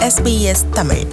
SBS Tamil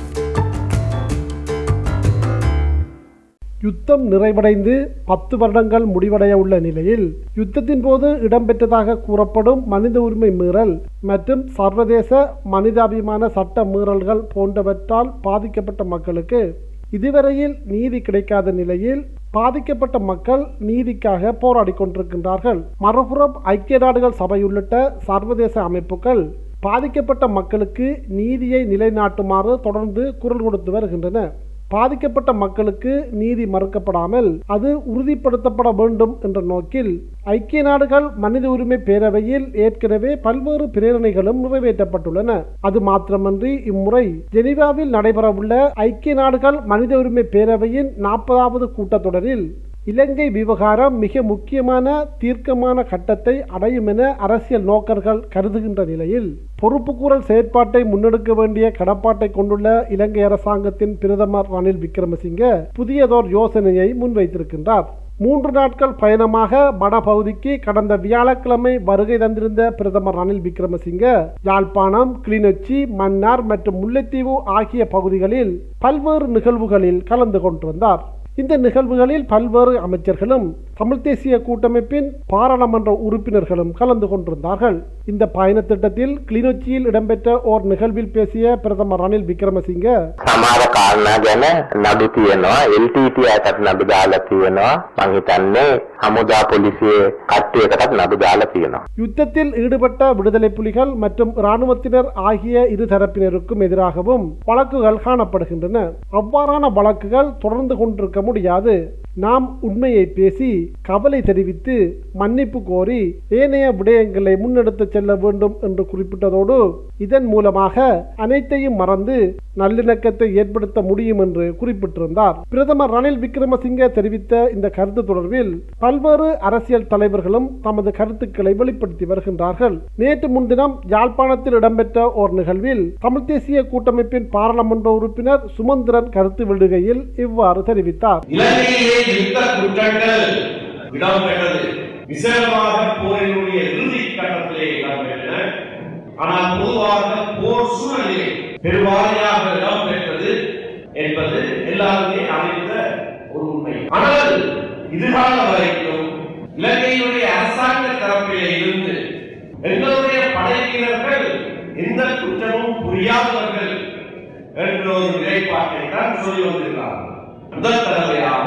யுத்தம் நிறைவடைந்து பத்து வருடங்கள் முடிவடைய உள்ள நிலையில் யுத்தத்தின் போது இடம்பெற்றதாக கூறப்படும் மனித உரிமை மீறல் மற்றும் சர்வதேச மனிதாபிமான சட்ட மீறல்கள் போன்றவற்றால் பாதிக்கப்பட்ட மக்களுக்கு இதுவரையில் நீதி கிடைக்காத நிலையில் பாதிக்கப்பட்ட மக்கள் நீதிக்காக போராடி கொண்டிருக்கின்றார்கள் மறுபுறம் ஐக்கிய நாடுகள் சபை உள்ளிட்ட சர்வதேச அமைப்புகள் பாதிக்கப்பட்ட மக்களுக்கு நீதியை நிலைநாட்டுமாறு தொடர்ந்து குரல் கொடுத்து வருகின்றன பாதிக்கப்பட்ட மக்களுக்கு நீதி மறுக்கப்படாமல் அது உறுதிப்படுத்தப்பட வேண்டும் என்ற நோக்கில் ஐக்கிய நாடுகள் மனித உரிமை பேரவையில் ஏற்கனவே பல்வேறு பிரேரணைகளும் நிறைவேற்றப்பட்டுள்ளன அது மாத்திரமன்றி இம்முறை ஜெனீவாவில் நடைபெறவுள்ள ஐக்கிய நாடுகள் மனித உரிமை பேரவையின் நாற்பதாவது கூட்டத்தொடரில் இலங்கை விவகாரம் மிக முக்கியமான தீர்க்கமான கட்டத்தை அடையும் என அரசியல் நோக்கர்கள் கருதுகின்ற நிலையில் பொறுப்புக்கூறல் செயற்பாட்டை முன்னெடுக்க வேண்டிய கடப்பாட்டை கொண்டுள்ள இலங்கை அரசாங்கத்தின் பிரதமர் ரணில் விக்ரமசிங்க புதியதோர் யோசனையை முன்வைத்திருக்கின்றார் மூன்று நாட்கள் பயணமாக வடபகுதிக்கு கடந்த வியாழக்கிழமை வருகை தந்திருந்த பிரதமர் ரணில் விக்ரமசிங்க யாழ்ப்பாணம் கிளிநொச்சி மன்னார் மற்றும் முல்லைத்தீவு ஆகிய பகுதிகளில் பல்வேறு நிகழ்வுகளில் கலந்து கொண்டிருந்தார் இந்த நிகழ்வுகளில் பல்வேறு அமைச்சர்களும் தமிழ் தேசிய கூட்டமைப்பின் பாராளுமன்ற உறுப்பினர்களும் கலந்து கொண்டிருந்தார்கள் இந்த பயண திட்டத்தில் கிளிநொச்சியில் இடம்பெற்ற ஓர் நிகழ்வில் பேசிய பிரதமர் ரணில் விக்ரமசிங்க සමාර කාරණා ගැන නඩු තියෙනවා LTT අයටත් නඩු දාලා තියෙනවා මං හිතන්නේ හමුදා පොලිසිය කට්ටියකටත් නඩු දාලා තියෙනවා யுத்தத்தில் ஈடுபட்ட விடுதலை புலிகள் மற்றும் இராணுவத்தினர் ஆகிய இரு தரப்பினருக்கும் எதிராகவும் வழக்குகள் காணப்படுகின்றன அவ்வாறான வழக்குகள் தொடர்ந்து கொண்டிருக்க முடியாது நாம் உண்மையை பேசி கவலை தெரிவித்து மன்னிப்பு கோரி ஏனைய விடயங்களை முன்னெடுத்து செல்ல வேண்டும் என்று குறிப்பிட்டதோடு இதன் மூலமாக அனைத்தையும் மறந்து நல்லிணக்கத்தை ஏற்படுத்த முடியும் என்று குறிப்பிட்டிருந்தார் பிரதமர் ரணில் விக்ரமசிங்கே தெரிவித்த இந்த கருத்து தொடர்பில் பல்வேறு அரசியல் தலைவர்களும் தமது கருத்துக்களை வெளிப்படுத்தி வருகின்றார்கள் நேற்று முன்தினம் யாழ்ப்பாணத்தில் இடம்பெற்ற ஓர் நிகழ்வில் தமிழ் தேசிய கூட்டமைப்பின் பாராளுமன்ற உறுப்பினர் சுமந்திரன் கருத்து விடுகையில் இவ்வாறு தெரிவித்தார் இலங்கையிலே யுத்த குற்றங்கள் இடம்பெற்றது விசேடமாக போரினுடைய இறுதி கட்டத்திலே இடம்பெற்றன ஆனால் பொதுவாக போர் சூழலிலே பெருவாரியாக இடம்பெற்றது என்பது எல்லாருமே அறிந்த ஒரு உண்மை ஆனால் இதுகால வரைக்கும் இலங்கையினுடைய அரசாங்க தரப்பிலே இருந்து எங்களுடைய படை வீரர்கள் எந்த குற்றமும் புரியாதவர்கள் என்ற ஒரு நிலைப்பாட்டை தான் சொல்லி வந்திருக்கிறார்கள் முதல் தடவையாக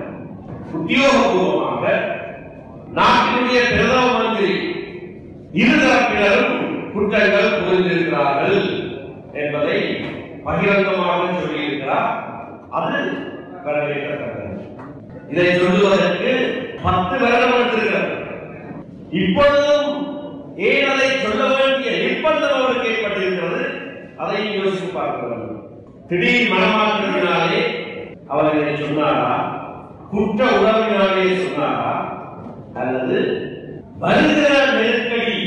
உத்தியோகபூர்வமாக நாட்டினுடைய பிரதம மந்திரி இருதரப்பினரும் குற்றங்கள் புரிந்திருக்கிறார்கள் என்பதை பகிரங்கமாக சொல்லியிருக்கிறார் அது வரவேற்கத்தக்கது இதை சொல்லுவதற்கு பத்து வருடம் எடுத்திருக்கிறது இப்பொழுதும் ஏன் அதை சொல்ல வேண்டிய நிர்பந்தம் அவருக்கு ஏற்பட்டிருக்கிறது அதை யோசித்து பார்க்க வேண்டும் திடீர் மனமாற்றத்தினாலே அவர் இதை சொன்னாரா குற்ற உறவினாலே சொன்னாரா அல்லது வருகிற நெருக்கடி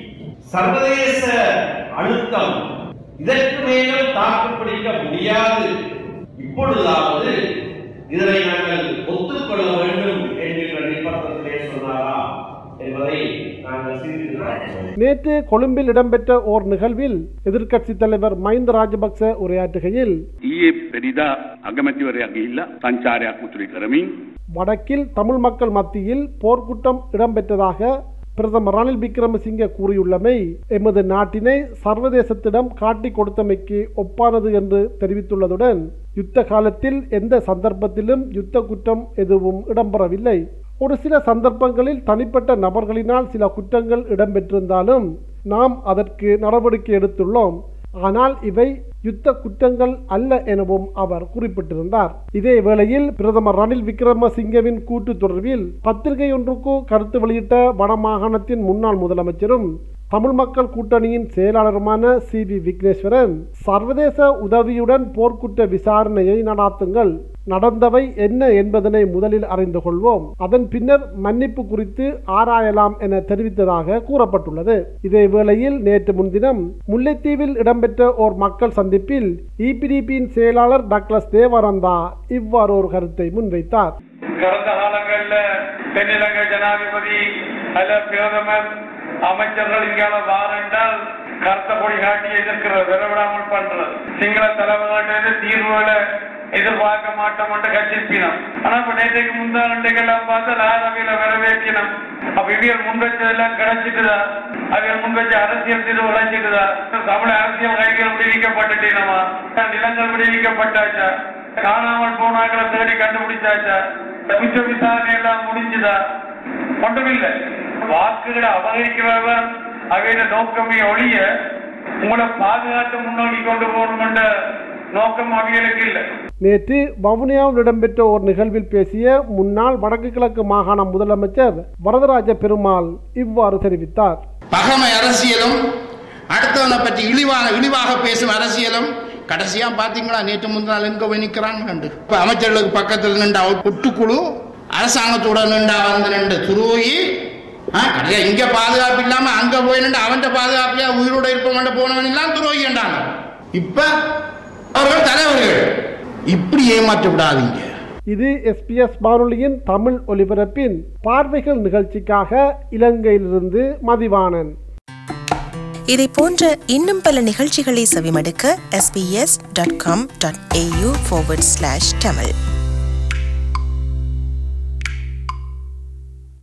சர்வதேச அழுத்தம் இதற்கு மேலும் தாக்குப்பிடிக்க முடியாது இப்பொழுதாவது இதனை நாங்கள் ஒத்துக்கொள்ள வேண்டும் என்கின்ற நிர்பந்தத்திலே சொன்னாரா என்பதை நாங்கள் சிந்தித்து பார்க்கிறோம் நேற்று கொழும்பில் இடம்பெற்ற ஓர் நிகழ்வில் எதிர்க்கட்சித் தலைவர் மஹிந்த ராஜபக்ச உரையாற்றுகையில் ඊයේ පෙරිදා අගමැතිවරයා ගිහිල්ලා සංචාරයක් උතුරි කරමින් வடக்கில் தமிழ் மக்கள் மத்தியில் போர்க்குற்றம் இடம்பெற்றதாக பிரதமர் ரணில் விக்ரமசிங்கே கூறியுள்ளமை எமது நாட்டினை சர்வதேசத்திடம் காட்டிக் கொடுத்தமைக்கு ஒப்பானது என்று தெரிவித்துள்ளதுடன் யுத்த காலத்தில் எந்த சந்தர்ப்பத்திலும் யுத்த குற்றம் எதுவும் இடம்பெறவில்லை ஒரு சில சந்தர்ப்பங்களில் தனிப்பட்ட நபர்களினால் சில குற்றங்கள் இடம்பெற்றிருந்தாலும் நாம் அதற்கு நடவடிக்கை எடுத்துள்ளோம் ஆனால் இவை யுத்த குற்றங்கள் அல்ல எனவும் அவர் குறிப்பிட்டிருந்தார் இதே வேளையில் பிரதமர் ரணில் விக்ரமசிங்கவின் கூட்டு தொடர்பில் பத்திரிகை ஒன்றுக்கு கருத்து வெளியிட்ட வடமாகாணத்தின் முன்னாள் முதலமைச்சரும் தமிழ் மக்கள் கூட்டணியின் செயலாளருமான சி வி விக்னேஸ்வரன் சர்வதேச உதவியுடன் போர்க்குற்ற விசாரணையை நடாத்துங்கள் நடந்தவை என்ன என்பதனை முதலில் அறிந்து கொள்வோம் அதன் பின்னர் மன்னிப்பு குறித்து ஆராயலாம் என தெரிவித்ததாக கூறப்பட்டுள்ளது இதே வேளையில் நேற்று முன்தினம் முல்லைத்தீவில் இடம்பெற்ற ஓர் மக்கள் சந்திப்பில் இபிடிபியின் செயலாளர் டக்ளஸ் தேவானந்தா இவ்வாறு ஒரு கருத்தை முன்வைத்தார் கடந்த காலங்கள்ல தென்னிலங்கை ஜனாதிபதி அல்ல பிரதமர் அமைச்சர்கள் இங்கால வாரென்றால் கருத்த கொடி காட்டி எதிர்க்கிறது விரவிடாமல் பண்றது சிங்கள தலைவர்கள்ட்ட தீர்வுகளை எதிர்பார்க்க மாட்டோம் என்று கட்சிப்பினோம் ஆனா இப்ப நேற்றைக்கு முந்தாண்டைக்கெல்லாம் பார்த்தா லாரவியில வரவேற்கணும் அப்ப இவியல் முன்வச்சதெல்லாம் கிடைச்சிட்டுதா அவியல் முன்வச்ச அரசியல் தீர்வு உழைச்சிட்டுதா தமிழ் அரசியல் கைகள் விடுவிக்கப்பட்டுட்டீனமா நிலங்கள் விடுவிக்கப்பட்டாச்சா காணாமல் போனாக்களை தேடி கண்டுபிடிச்சாச்சா குற்ற விசாரணை எல்லாம் முடிஞ்சுதா ஒன்றுமில்லை வாக்குகளை அபகரிக்கிறவன் அவையில நோக்கமே ஒழிய உங்களை பாதுகாத்து முன்னோக்கி கொண்டு போகணும் என்ற நோக்கம் அவைகளுக்கு இல்லை நேற்று வவுனியாவில் இடம்பெற்ற ஒரு நிகழ்வில் பேசிய முன்னாள் வடக்கு கிழக்கு மாகாண முதலமைச்சர் வரதராஜ பெருமாள் இவ்வாறு தெரிவித்தார் பகமை அரசியலும் அடுத்தவனை பற்றி இழிவான இழிவாக பேசும் அரசியலும் கடைசியா பாத்தீங்களா நேற்று முந்தினால் எங்க போய் நிக்கிறாங்க இப்ப அமைச்சர்களுக்கு பக்கத்தில் நின்ற ஒட்டுக்குழு அரசாங்கத்தோட நின்றா வந்து நின்று துருவி கடைசியா இங்க பாதுகாப்பு இல்லாம அங்க போய் நின்று அவன் பாதுகாப்பியா உயிரோட இருப்பவன் போனவன் எல்லாம் துரோகின்றாங்க இப்ப அவர்கள் தலைவர்கள் இப்படி ஏமாற்ற விடாதீங்க இது எஸ்பிஎஸ் வானொலியின் தமிழ் ஒலிபரப்பின் பார்வைகள் நிகழ்ச்சிக்காக இலங்கையிலிருந்து மதிவாணன் இதை போன்ற இன்னும் பல நிகழ்ச்சிகளை செவிமடுக்க sbs.com.au forward slash tamil